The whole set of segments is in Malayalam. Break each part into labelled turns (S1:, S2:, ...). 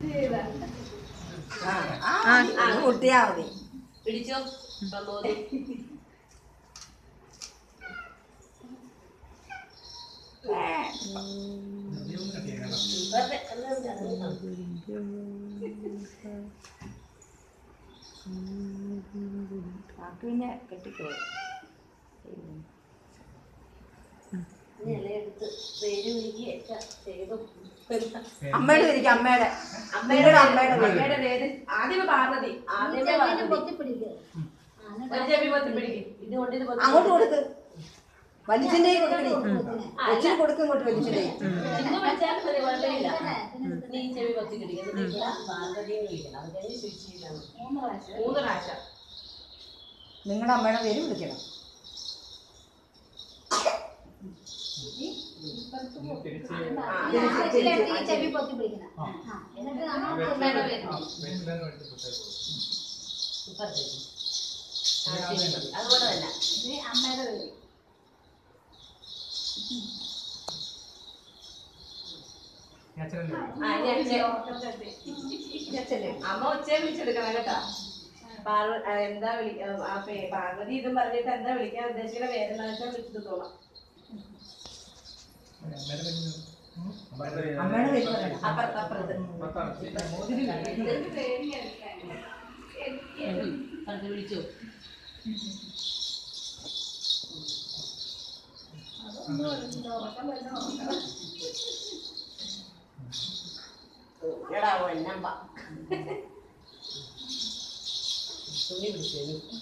S1: ആ, ആ, ഇത് കുട്ടിയാ മതി
S2: പിടിച്ചോ പ്രമോദ് വെറുതെ അല്ലാതെ അങ്ങനെ
S1: ബാക്കി പിന്നെ കെട്ടിക്കോ
S2: ഇനി ഇല എടുത്ത് പേര് വിളിക്കുകയൊക്കെ ചെയ്തു
S1: അമ്മയുടെ പേരിക്ക് അമ്മയുടെ നിങ്ങളുടെ അമ്മയുടെ പേര്
S2: അമ്മയുടെ പേര് ആദ്യമേ പാർവതി ആദ്യമേ പാർവതി ഒരു ചെവി പൊത്തി പിടിക്കും ഇത് കൊണ്ട് ഇത് പൊത്തി
S1: അങ്ങോട്ട് കൊടുക്ക് വലിച്ചിന്റെ കൊടുക്കണേ വലിച്ചിന് കൊടുക്കും ഇങ്ങോട്ട് വലിച്ചിന്റെ
S2: ചിന്നു വിളിച്ചാലും മതി കുഴപ്പമില്ല നീ ചെവി പൊത്തി പിടിക്കും എന്നിട്ട് ഇവിടെ പാർവതി എന്ന് വിളിക്കണം അത് കഴിഞ്ഞ് സ്വിച്ച് ചെയ്യണം മൂന്ന് പ്രാവശ്യം
S1: നിങ്ങളുടെ അമ്മയുടെ പേര് വിളിക്കണം
S3: ചെവി പൊത്തി പിടിക്കണം ആ, എന്നിട്ട് നമ്മൾ
S2: അമ്മയുടെ പേര് ഇപ്പുറത്തേക്ക് ആ, ശരി, മതി. അതുപോലെ തന്നെ
S3: ഇത് അമ്മയുടെ പേര്
S2: ആ, ഇനി അച്ഛൻ. അമ്മ ഉച്ചയെ വിളിച്ചെടുക്കണം കേട്ടോ പാർവ ആ, എന്താ വിളി ആ, ആ പേ- പാർവതി ഇതും പറഞ്ഞിട്ട് എന്താ വിളിക്കാൻ ഉദ്ദേശിക്കുന്ന പേരെന്താ വെച്ചാൽ വിളിച്ചെടുത്തോളാം
S1: അമ്മയുടെ പേര് പറയണം
S2: അപ്പുറത്ത് അപ്പുറത്ത് അത് വിളിച്ചു എടാ ഒന്നമ്പ തുണി പിടിച്ചു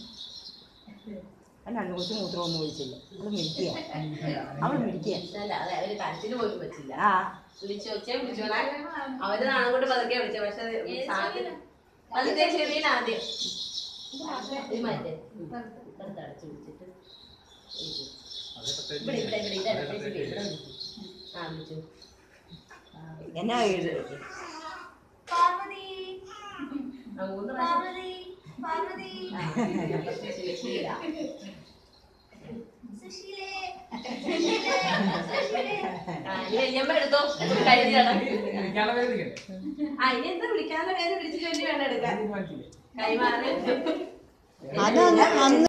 S1: അല്ല കൊച്ചു മൂത്രം ഒന്നും ഒഴിച്ചില്ല അവള് മിടിക്കുക അവള് മിടിക്കുക
S2: അല്ല അതെ അവര് കരച്ചിന് പോലും പറ്റില്ല
S1: ആ
S2: വിളിച്ചു ഒച്ചയെ വിളിച്ചോണേ അവര് നാളെ കൊണ്ട് പതുക്കെ വിളിച്ച പക്ഷെ അത് സാധ്യത പതുക്കെ ചെവിയിൽ ആദ്യം ഇത് മാറ്റേ ഇപ്പുറത്ത് അടച്ച് വിളിച്ചിട്ട് വിളിക്ക്. ഇവിടെ ഇവിടെ ഇവിടെ ഇവിടെ ഇവിടെ ഇവിടെ ഇവിടെ വിളിക്ക്. ആ വിളിച്ചു
S1: എന്നാ എഴുത്
S3: പാർവതി
S2: ആ മൂന്ന് പ്രാവശ്യം
S3: പാർവതി പാർവതി
S2: ആ, അപ്പുറത്തെ സുശീല.
S3: സുശീലേ സുശീലേ സുശീലേ
S2: ആ, ഇനി വല്യമ്മ എടുത്തോ കഴിഞ്ഞ ആ ഇനി എന്താ വിളിക്കാതെ പേര് വിളിച്ചു ചൊല്ലി വേണം എടുക്കാൻ കൈമാറി
S1: അതന്ന് അന്ന്